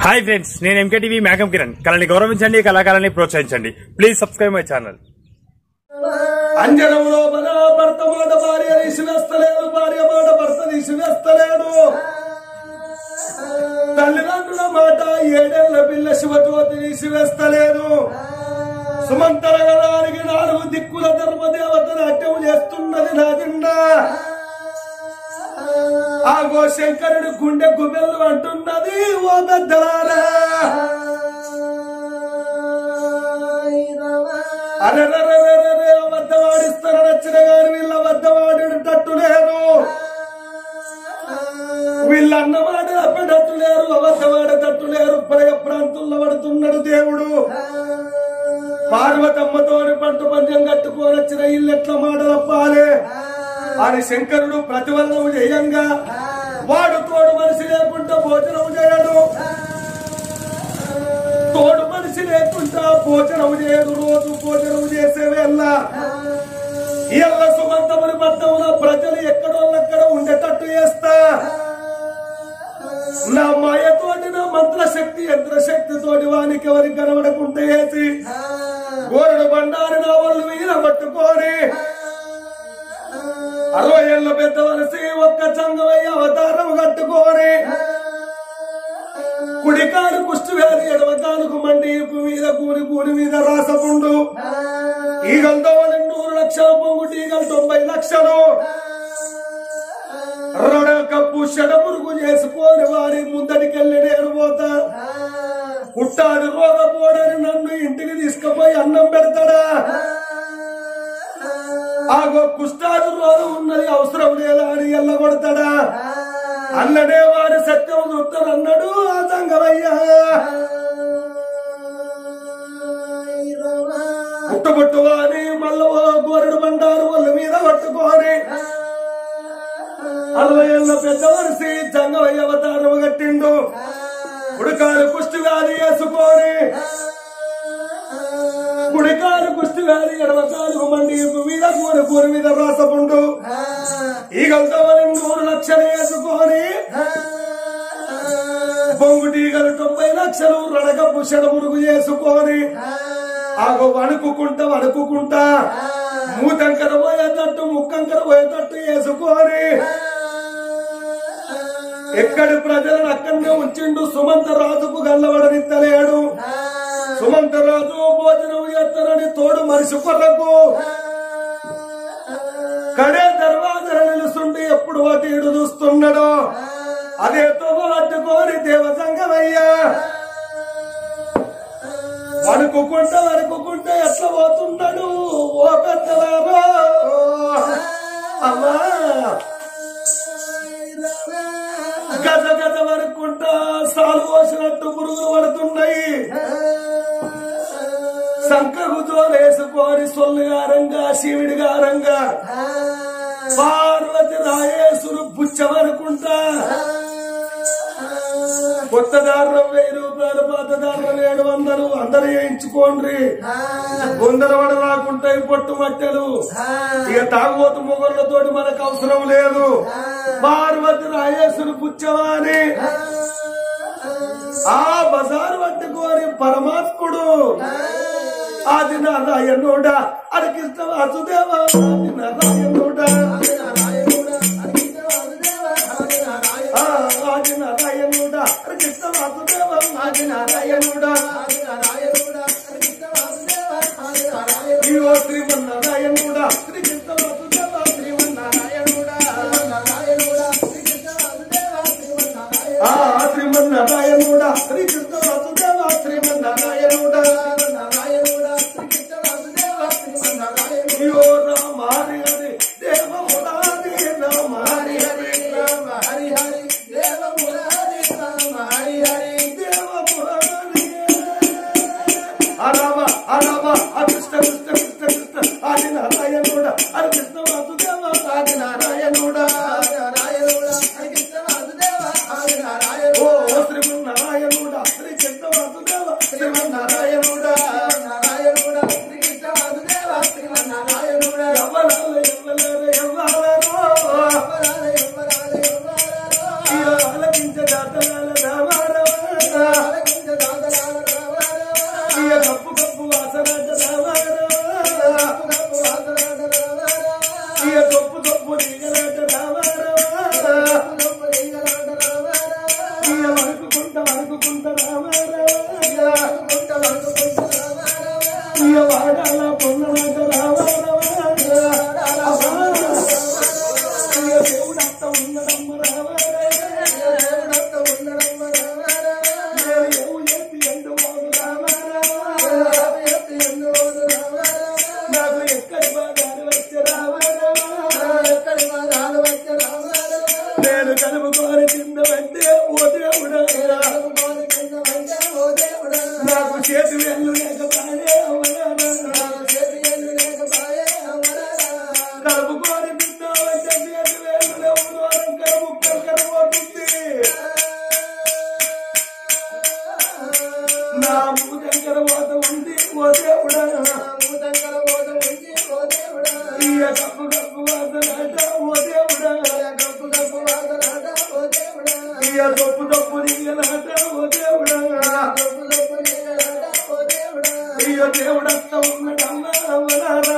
Hi friends నేను MKTV మేఘం కిరణ్ కళని గౌరవించండి కళాకారాన్ని ప్రోత్సహించండి ప్లీజ్ సబ్స్క్రైబ్ మై ఛానల్ అంజనంలో మన భర్త మాట భార్య తీసివేస్తలేదు భార్య మాట భర్త తీసివేస్తలేదు తల్లిదండ్రుల మాట ఏడేళ్ల పిల్ల శివజ్యోతి తీసివేస్తలేదు సుమంతర గదానికి నాలుగు దిక్కుల ధర్మదేవత నాట్యం చేస్తున్నది నా దిండా ఆగో శంకరుడు గుండె గుబెల్లు అంటున్నది ఓ పెద్దలారా అరెరెరెరెరెరె, అబద్ధవాడిస్తారు నచ్చిన గాని వీళ్ళ అబద్ధవాడేటట్టు లేరు వీళ్ళ అన్నమాట అప్పేటట్టు లేరు అబద్ధవాడేటట్టు లేరు ప్రయ ప్రాంతంలో పడుతున్నాడు దేవుడు పార్వతమ్మతోని పంట పంచం కట్టుకొని వచ్చిన ఇల్లు ఎట్లా మాట తప్పాలి అని శంకరుడు ప్రతివల్లము చేయంగా వాడు తోడు మనిషి లేకుండా భోజనం చేయడు తోడు మనిషి లేకుండా భోజనం చేయడు రోజు భోజనం చేసే వేళ ఇళ్ళ సుమంతముని బద్దమున ప్రజలు ఎక్కడోళ్ళక్కడ ఉండేటట్టు చేస్తా నా మాయతోటి నా మంత్రశక్తి యంత్రశక్తితోటి వానికి ఎవరికి కనబడకుండా వేసి గోరడు బండారు నా వాళ్ళు వీర పట్టుకొని అరవై ఏళ్ళ పెద్ద వలసి ఒక్క చంగమయ్య అవతారం కట్టుకొని కుడికాలు కుష్టి వ్యాధి ఎడమకాలుకు మండి ఈపు మీద కూని కూని మీద రాసపుండు ఈగలతో నూరు లక్షల పొంగుటి ఈగలు తొంభై లక్షలు రొడకప్పు షడమురుగు చేసుకొని వారి ముందటికెళ్ళి నేను పోతా కుట్టాడు రోగపోడని నన్ను ఇంటికి తీసుకుపోయి అన్నం పెడతాడా ఆగో కుష్టాడు రోగం ఉన్నది అవసరం లేదా అని ఎల్లగొడతాడా అన్నడే వారి సత్యం చూస్తాడు అన్నాడు ఆ సంగమయ్యా పుట్టుబుట్టు అని మళ్ళీ గోరెడు బండారు వాళ్ళ మీద పట్టుకొని అరవై ఏళ్ళ పెద్ద వరిసి జంగమయ్య అవతారం కట్టిండు కుడికాలు కుష్టి వ్యాధి వేసుకొని కుడికాలు కుష్టి వ్యాధి ఎడమకాలు మండి మీద కూడి కూరి మీద రాసపుండు ఈగలతో మరి నూరు లక్షలు వేసుకొని బొంగుటీగలు తొంభై లక్షలు రడక పుషడ మురుగు చేసుకొని ఆగో వణుకుకుంటా వణుకుకుంటా మూతంకర పోయేటట్టు ముక్కంకర పోయేటట్టు వేసుకొని ఎక్కడి ప్రజలను అక్కడనే ఉంచిండు సుమంత రాజుకు గల్లవడనిత్తలేడు సుమంత రాజు భోజనం చేస్తారని తోడు మనిషి కొరకు కడే దర్వాజన నిలుస్తుండి ఎప్పుడు వాటీడు చూస్తున్నాడో అదే తోవ పట్టుకొని దేవసంగమయ్యా వణుకుకుంటా వణుకుకుంటా ఎట్లా పోతున్నాడు ఓ పెద్దలారో అమ్మా గజ గజ వణుకుంటా సాలు పోసినట్టు పురుగులు పడుతున్నాయి సంకకు జోలేసుకొని సొల్లుగారంగా శివుడిగారంగా పార్వతి రాయేసులు పుచ్చమనుకుంటా కొత్త దారుణం వెయ్యి రూపాయలు పాత దారుణం ఏడు వందలు అందరూ వేయించుకోండి బొందల వడ రాకుంటాయి పొట్టు మట్టెలు ఇక తాగుబోతు మొగళ్ళతోటి మనకు అవసరం లేదు పార్వతి రాయేసులు పుచ్చవాని ఆ బజారు పట్టుకొని పరమాత్ముడు ఆది నారాయణుడ అరకిష్ట వాసుదేవ ఆది నారాయణుడ ఆ, ఆది నారాయణుడ అరకిష్ట వాసుదేవ ఆది నారాయణుడ ఇవో శ్రీమన్నారాయణుడ శ్రీకృష్ణ వాసుదేవ శ్రీమన్నారాయణుడ ఆ శ్రీమన్నారాయణుడ శ్రీకృష్ణ వాసుదేవ శ్రీమన్నారాయణుడ ఇవో రామ హరి హరి దేవ మురారి రామ హరి హరి రామ హరి హరి దేవ మురారి రామ హరి హరి దేవ మురారి అరామ అరామ అకృష్ణ కృష్ణ కృష్ణ కృష్ణ ఆది నారాయణుడ హరి కృష్ణ వాసుదేవ ఆది నారాయణుడ ఓ శ్రీ నారాయణుడ శ్రీ వణుకుంట వణుకుంట రామ ఇక వాడాల పొన్నమాట రామ ఇక దేవుడంత ఉన్నడమ్మ రామ నేను ఎవు ఎత్తి ఎందు మోదు రామ నాకు ఎక్కడి బాగాలు వచ్చి రామ నేను కలుపుకొని తిందమంటే ఓ దేవుడా నాకు చేతి వెళ్ళు లేకపోయే కలుపుకొని తిందామంటే చేతి వెళ్ళు లేవు దూరం కలుపు కలుపుతుంది నా మూదంకర పోత ఉంది ఓ దేవుడా ఇయ కప్పు కప్పు వాసనాట ఓ దేవుడా ఇయ తప్పు తప్పు నీగలాట ఓ దేవుడా ఇయ దేవుడంత ఉన్నడమ్మా అమరారా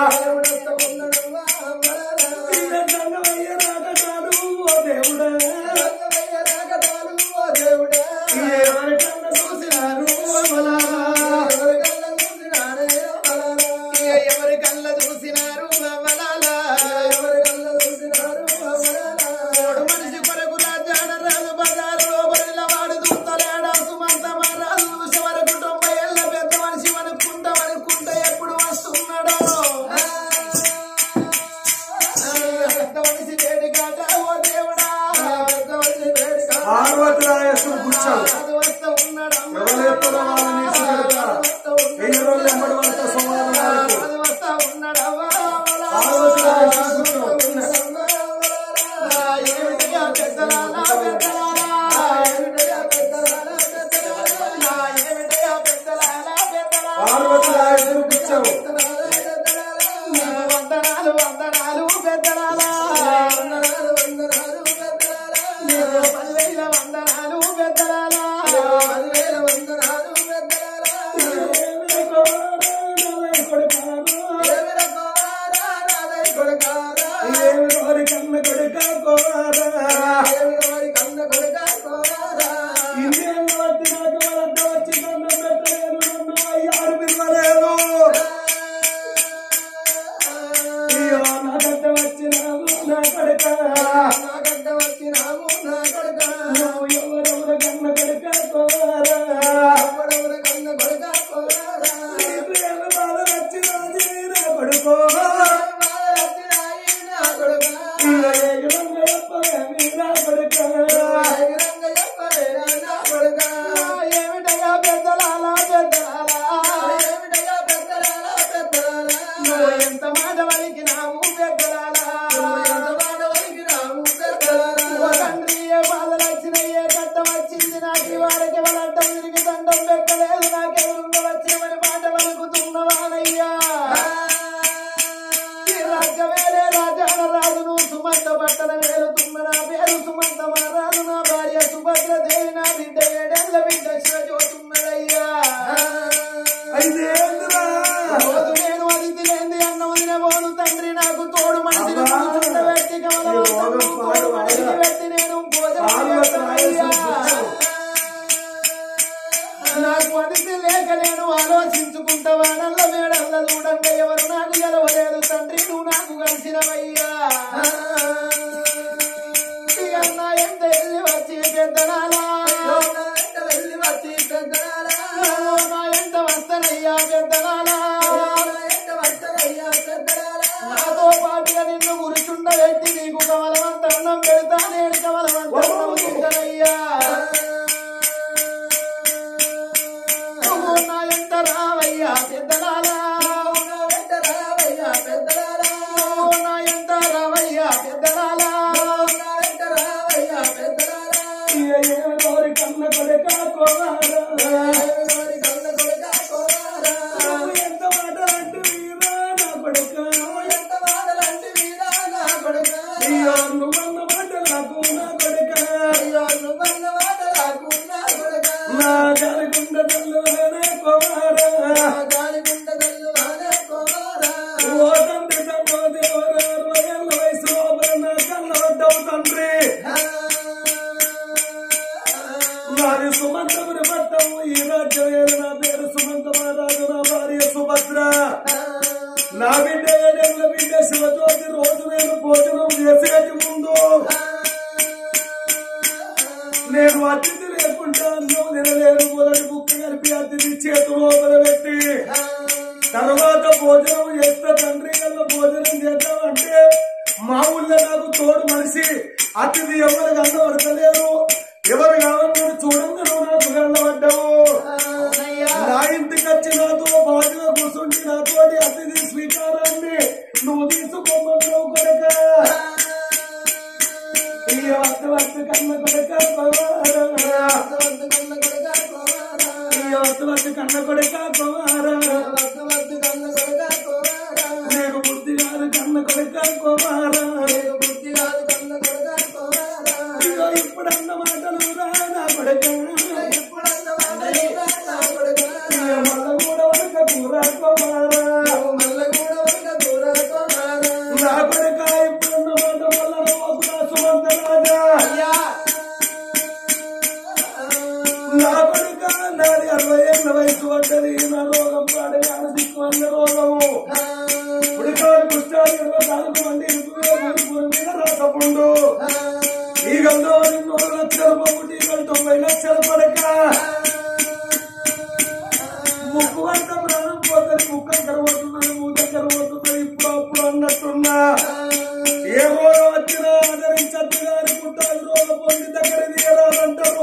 ఇయ దండవయ్య రాకటాడు ఓ దేవుడా ఇయ ఎవరికన్నా చూసినారు అమలారా ఎవరి కళ్ళ చూసినారు అవ్వలాలా. మూడు మనిషి కొరకు రాజాడ రాజు బజారులో బరిల వాడు చూస్తలేడా సుమంత మహారాజు చూసే వరకు తొంభై ఏళ్ళ పెద్ద మనిషి అనుకుంట అనుకుంట ఎప్పుడు వస్తున్నాడో పెద్ద మనిషి వేడి కాట ఓ దేవుడా పెద్ద మనిషి వేడి కాట పార్వతరాయసుడు కూర్చోవు అది వస్తా ఉన్నాడమ్మా. ఎవరు ఎత్తున వాళ్ళని తీసుకెళ్తా వెయ్యి రోజులు ఎంబడి వాళ్ళతో సమాధానం వరకు అది వస్తా ఉన్నాడవ్వా పార్వతరాయసుడు కూర్చోవు ఏమిటయ్యా పెద్దలాలా పెద్దలాలా ఏమిటయ్యా పెద్దలాలా పెద్దలాలా ఏమిటయ్యా పెద్దలాలా పెద్దలాలా పార్వతరాయసుడు కూర్చోవు నీకు వందనాలు వందనాలు పెద్దలాలా నీకు పదివేల వందనాలు పెద్దలాలా ఏమి వారి కన్న కొడుక కోరా ఇండియన్ బట్టి నాకు వాళ్ళంతా వచ్చి నన్ను పెట్టలేదు నన్ను అయ్యారు పిలవలేదు అయ్యో నాకంట వచ్చినావు నా కొడుక నువ్వు ఎవరెవరు కన్న కొడుక కోరా నీకు ఏమి బాధ వచ్చినది నా కొడుకో ఇక ఏగలంగా చెప్పలేమి నా కొడుక ఏమిటయ్యా పెద్దలాలా పెద్దలాలా నువ్వు ఎంత మాట వలికినావు పెద్దలాలా ఓ తండ్రి ఏ బాధలు వచ్చినాయి ఏ కట్టం వచ్చింది నాకు వారికి వాళ్ళంటం తిరిగి దండం పెట్టలేదు నాకెవరుండ వచ్చినవని మాట వలుకుతున్నవానయ్యా ఈ రాజ్యమేలే రాజాన రాజును సుమంత పట్టణ వేలుతున్న నా పేరు సుమంత మహారాజు నా భార్య సుభద్ర దేవి నా బిడ్డ ఏడేళ్ల బిడ్డ శివజ్యోతున్నదయ్యా అయితే ఏందిరా? రోజు నేను అదితి లేని అన్న వదిన పోను తండ్రి నాకు తోడు మనిషిని కూర్చుండబెట్టి కమలవంతము తోడు మనిషిని పెట్టి నేను భోజనం చేస్తానయ్యా. నాకు అదితి లేక నేను ఆలోచించుకుంటా వాడల్ల మేడల్ల చూడండి ఎవరు నాకు గెలవలేదు తండ్రి నువ్వు నాకు కలిసినవయ్యా ఈ అన్న ఎంత వెళ్ళి వచ్చి పెద్దనాలా నా ఎంత వస్తానయ్యా పెద్దనాలా నాతో పాటుగా నిన్ను గురుచుండ వ్యక్తి నీకు కమలవంత అన్నం పెడతా నేను కమలవంత అన్నం తింటనయ్యా నువ్వు నా ఎంత రావయ్యా పెద్దలాలా నువ్వు నా ఎంత రావయ్యా పెద్దలాలా ఇక ఏమి వారి కన్న కొడుక కోరా నువ్వు ఎంత మాట అంటూ వీరా నా కొడుక అయ్యో నువ్వన్న మాట నాకు నా కొడుక నా జరగుండ తల్లునే కోరా ఓ తండ్రి తమ్మో దేవరు అరవై ఏళ్ళ వయసు లోపల నా కళ్ళ పడ్డావు తండ్రి నా నాది సుమంతముని పట్టము ఈ రాజ్యం నా పేరు సుమంత మహారాజు నా భార్య సుభద్ర నా బిడ్డ ఏడేళ్ళ బిడ్డ శివజ్యోతి రోజు నేను భోజనం చేసేది ముందు నేను అతిథి లేకుండా అన్నం తినలేను మొదటి బుక్క కలిపి అతిథి చేతు లోపల పెట్టి తర్వాత భోజనం చేస్తే తండ్రి వల్ల భోజనం చేద్దామంటే మా ఊళ్ళో నాకు తోడు మనిషి అతిథి ఎవరు కన్నబడతలేరు ఎవరు కావాలని చూడంగా నువ్వు నాకు కన్నబడ్డావు నా ఇంటికి వచ్చి నాతో బాధగా కూర్చుంటే నాతోటి అతిథి స్వీకారాన్ని నువ్వు తీసుకోమన్నావు కొడక ఈ వద్ద వద్ద కన్న కొడక పవారా. ఈ వద్ద వద్ద కన్న కొడక పవారా. నీకు బుద్ధి కాదు కన్న కొడక కుమారా ఇదిగో ఇప్పుడు అన్న మాటలు రా నా కొడక ఇక మళ్ళా కూడా వరక కూర కుమారా నా కొడక ఇప్పుడు అన్న మాట వల్ల నవ్వకురా సుమంత రాజా నా కొడుక నాది అరవై ఏళ్ళ వయసు పడ్డది నా రోగం పాడగాను దిక్కు అన్న రోగము ఉడికాడు కుష్టాలు ఇరవై నాలుగు మంది ఇరుకులు మీద రాసపుండు ఈ గంలో నూరు లక్షల పొగుటి తొంభై లక్షల పడక ముక్కు అంత ప్రాణం పోతుంది ముక్క దగ్గర పోతున్నది మూత దగ్గర పోతున్నది ఇప్పుడు అప్పుడు అన్నట్టున్నా ఏ రోగం వచ్చినా ఆదరించద్దు గాని పుట్టాలి రోగం పొంది దగ్గర తీయరాదంటారు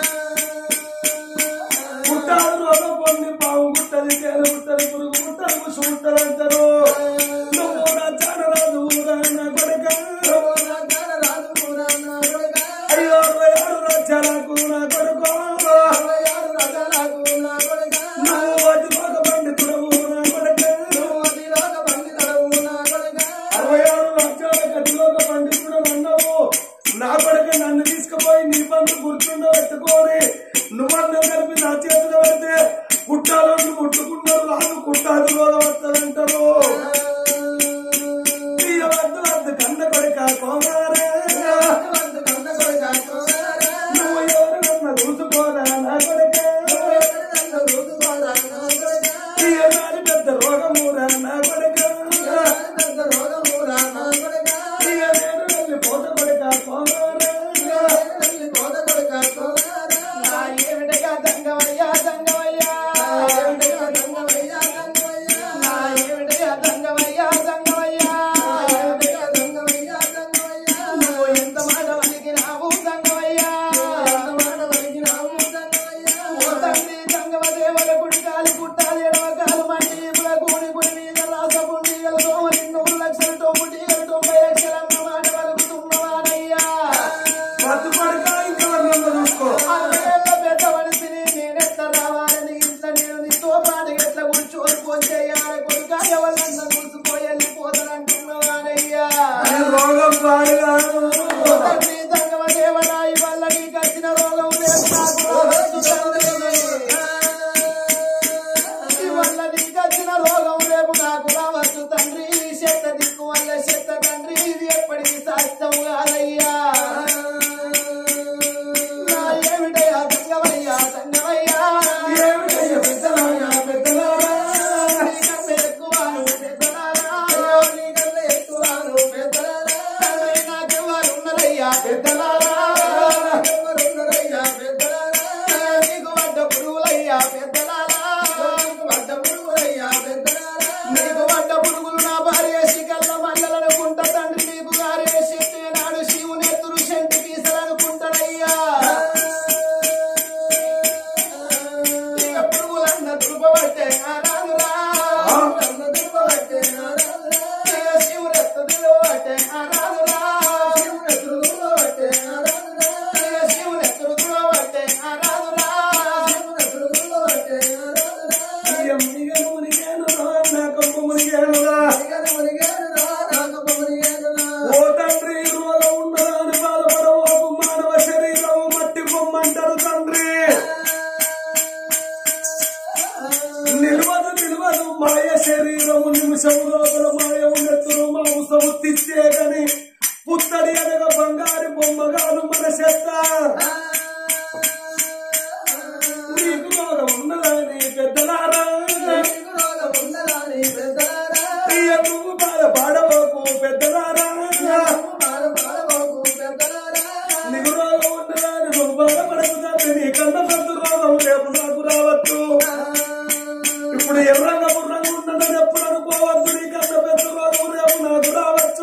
పుట్టాలు రోగం పొంది పాము పుట్టది తేలు పుట్టది పురుగు పుట్టది ముసు పుట్టది అంటారు నువ్వు నా చాడరాదు ఊరా నా కొడక అయ్యో అరవై ఆరు రాజ్యాలకు నా కొడుకు నువ్వు అతి బాగ పండితుడవు నా కొడక అరవై ఆరు రాజ్యాల గదిలోక పండితుడు అన్నావు నా కొడుక నన్ను తీసుకుపోయి నీ పండు గుర్తుండ పెట్టుకోని నువ్వన్న కలిపి నా చేతిలో పడితే పుట్టాలను ముట్టుకున్నారు రాదు కుట్టాదు రోగం వస్తుందంటారు ఈ వద్ద వద్ద కన్న కొడుక కోమారా నువ్వు ఎవరినన్నా చూసుకోరా నా కొడుక ఈ నాటి పెద్ద రోగమురా నా కొడుక ఈ నేను వెళ్ళి పోత కొడుక కోమారా రోగం రేపు నాకు రావచ్చు ఇప్పుడు ఎర్రంగా బుర్రంగా ఉన్నదని ఎప్పుడు అనుకోవద్దు నీకంత పెద్ద రోగం రేపు నాకు రావచ్చు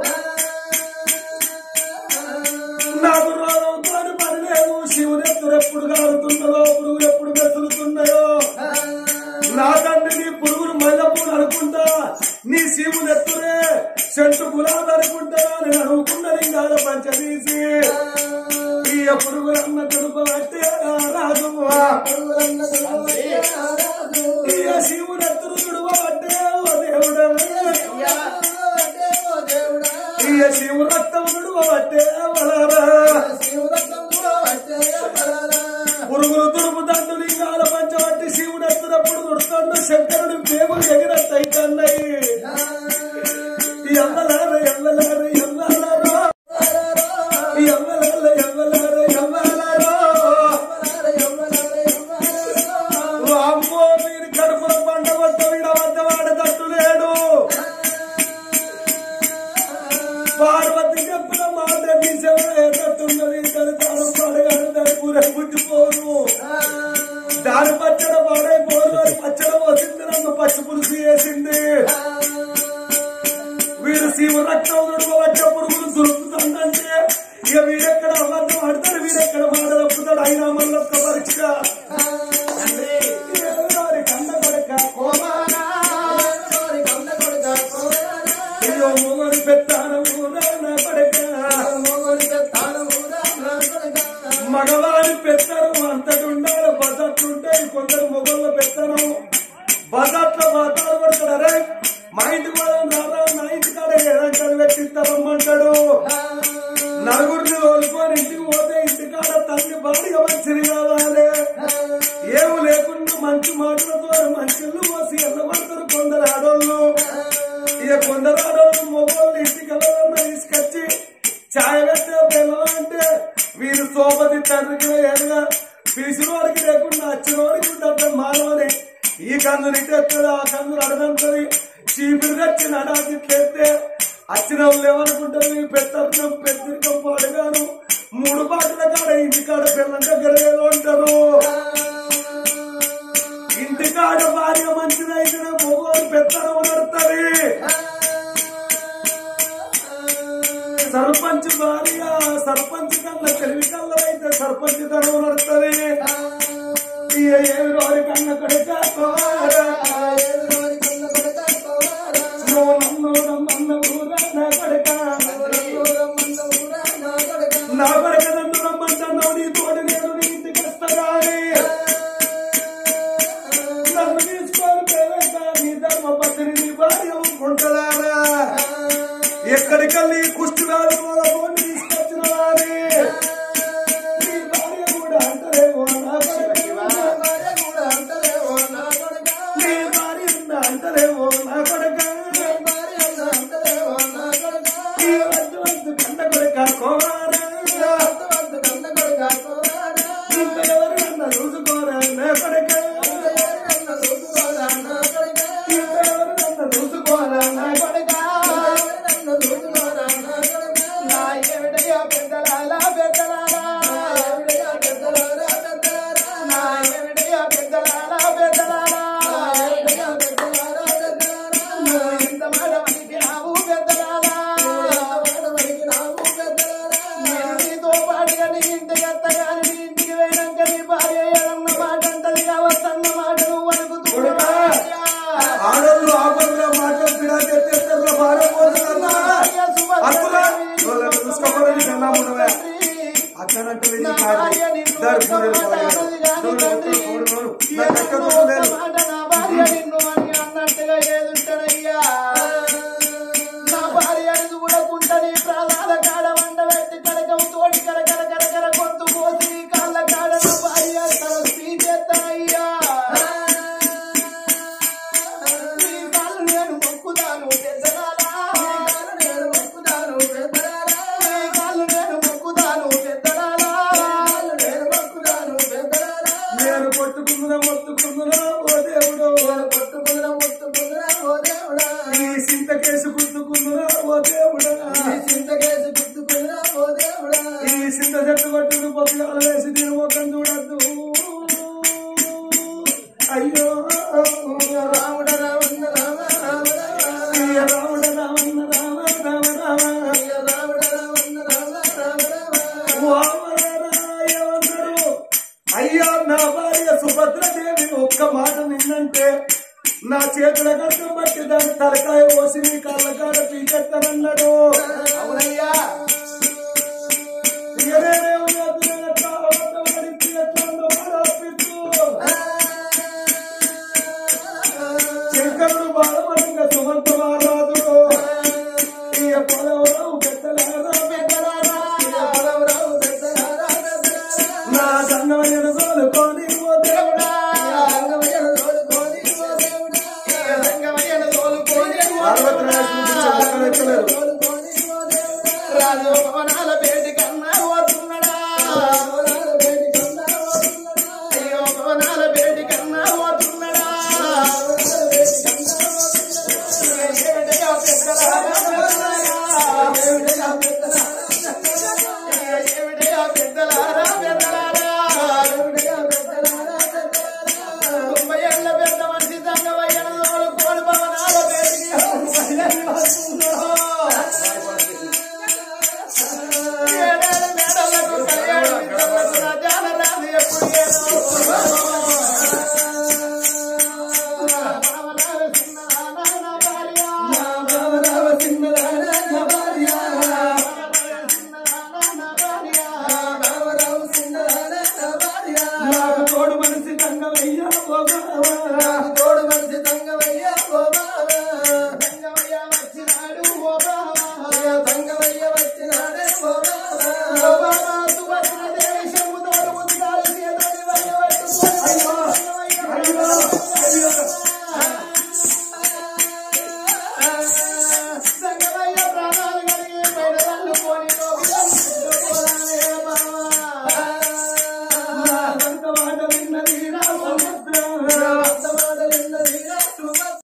నాకు రోగంతో పని లేదు శివుడు ఎప్పుడు ఎప్పుడు కాలుతున్నదో పురుగులు ఎప్పుడు మెసులుతున్నాయో నా తండ్రి నీ పురుగులు మైలపూలు అనుకుంటా నీ శివుడు ఎత్తురే చెట్టు గులాబీ అనుకుంటా నేను అనుకున్న లింగాల పంచదీసి ఈ పురుగులన్న కడుపు పట్టే రాజువా ఈ శివుడు ఎత్తురు చుడువ పట్టే ఓ దేవుడా ఈ శివుడు రక్తం చుడువ పట్టే వలరా పురుగులు తురుపు దండు లింగాల పంచబట్టి శివుడు ఎత్తునప్పుడు దుడుతాడు శంకరుడు పేగులు ఎగిరట్టయితన్నాయి ఎవ్వలార ఎవ్వలార ఎవ్వలారో ఎవ్వలార ఎవ్వలార ఎవ్వలారో అమ్మో మీరు కడుపుల పంట వద్ద విడవద్ద వాడతట్టు లేడు పార్వతి చెప్పిన మాట నిజమేటట్టున్నది తన తాను పడగాను దాని కూర పుట్టిపోను దాని పచ్చడ పాడైపోను అని పచ్చడ పోసింది నన్ను పచ్చి పులుసు వేసింది వీరు శివ రక్తం నడువచ్చ పురుగులు దొరుకుతుందంటే ఇక వీరెక్కడ అబద్ధం ఆడతాడు వీరెక్కడ మాట తప్పుతాడు అయినా మళ్ళీ ఒక్క పరీక్ష ఎవరి కన్న కొడక కోమానా అయ్యో మొగలు పెత్తాను నా కొడక మగవారి పెత్తనం అంతటుండాలి బజట్లుంటాయి కొందరు మొగళ్ళు పెత్తనం బజట్లో మాట్లాడు పడతాడు అరే మా ఇంటికి పోదాం రారా నా ఇంటి కాడ ఏదంటాడు పెట్టిస్తారమ్మంటాడు నలుగురిని తోలుకొని ఇంటికి పోతే ఇంటికాడ తల్లి భార్య మంచిది కావాలి ఏమి లేకుండా మంచి మాటలతో మంచిళ్ళు పోసి ఎల్లబడతారు కొందరు ఆడోళ్ళు ఇక కొందరు ఆడోళ్ళు మొగోళ్ళు ఇంటికి వెళ్ళాలన్నా తీసుకొచ్చి ఛాయ్ పెట్టే బెల్లం అంటే వీరు సోపతి తండ్రికి ఏడుగా పిలిచిన వారికి లేకుండా వచ్చిన వారికి ఉండటం మానవని ఈ కందుని తెస్తుంది ఆ కందులు అడగంటది చీపురు తెచ్చి నడాకి చేస్తే వచ్చిన వాళ్ళు ఏమనుకుంటారు ఈ పెద్దరికం పెద్దరికం పాడుగాను మూడు పాటల కాడ ఇంటి కాడ పిల్లల దగ్గర ఏదో ఉంటారు ఇంటి కాడ భార్య మంచిదైతే మొగోడు పెత్తనం నడుతుంది సర్పంచ్ భార్య సర్పంచ్ కన్నా తెలివి కల్ల అయితే సర్పంచ్ తనం నడుతుంది ఏమి రోరి కన్న కొడుక నువ్వు నన్ను రమ్మన్న ఊరా నా కొడుక నా కొడుక నన్ను రమ్మంటున్నావు నీ తోడు నేను నీ ఇంటికి వస్తాగా నన్ను తీసుకొని పేరంట నీ ధర్మ పత్ని నీ భార్య ఉంటుందారా ఎక్కడికెళ్ళి కుష్టి వ్యాధి వాళ్ళని తీసుకొచ్చిన వారి నీ భార్య కూడా అంటలేమో నా కొడుక నీ భార్య ఉందా అంటలేమో నా కొడుక ఈ వద్దు వద్దు కన్న కొడుక కోమారా ఇంకా ఎవరైనా చూసుకోరా నా కొడుక ఇంకా ఎవరైనా చూసుకోరా నా కొడుక కొడుకా, ఆడోళ్ళు ఆపదలో మాటలు పిడాకి ఎత్తేస్తారు పాడపోతున్నా అక్కులా వాళ్ళని చూసుకోకూడదు కన్నా ఉండవే అతనంటే వెళ్ళి కాదు ఇద్దరు కూరలు పోయారు. చూడు, చూడు, చూడు, చూడు. నాకు ఎక్కడ చూడలేదు. అన్నట్టుగా ఏదుంటానయ్యా నా భార్యను చూడకుండా నీ ప్రాణాల కాడ వండ పెట్టి కడకం తోడి కర కర కర కర గొంతు పోసి నీ కాళ్ళ కాడ నా భార్య తల స్పీచేస్తానయ్యా నీ కాళ్ళు నేను మొక్కుతాను పెద్దలారా నేను మొక్కుతాను పెద్దలారా నీ కాళ్ళు నేను మొక్కుతాను పెద్దలారా నేను మొక్కుతాను పెద్దలారా నేను కొట్టుకుందునా మొత్తుకుందునా ఓ దేవుడు కొట్టుకుందా మొత్తుకుందా ఓ దేవుడా ఈ సింత కేసు గుర్తుకుందునా ఓ దేవుడా ఈ చింతకేసి గుర్తుకుందా ఓ దేవుడా ఈ సింత చెట్టు పట్టుడు పొద్దుగాల వేసి దీని ముఖం చూడద్దు అయ్యో రాముడ రావణ రామ రామ రామ ఇక రాముడ రామన్న రామ రామ రామ రాముడ రావణ రామ రామ రామ వామరారాయవందరు అయ్యా నా భార్య సుభద్రదేవి ఒక్క మాట నిన్నంటే నా చేతుల గడ్డం బట్టి దాని తలకాయ పోసి నీ కళ్ళకాడ పీకెత్తనన్నాడు అవునయ్యా ఇక నేనేం చేస్తున్నాను ఎట్లా అబద్ధం పడింది, ఎట్లా ఉందో మరి అప్పిస్తూ. శంకరుడు బాలమణిగా సుమంత మహారాజుడు ఇక పొలవరావు పెద్దలారా పెద్దలారా, రావు పెద్దలారా, పెద్దలారా. నా దండమైన తోలుకొని ఓ దేవుడా రంగమయ్యను తోలుకొని ఓ దేవుడా. రంగమయ్యను తోలుకొని ఓ పార్వతీరాజు చూపించే ముఖం ఎక్కలేదు.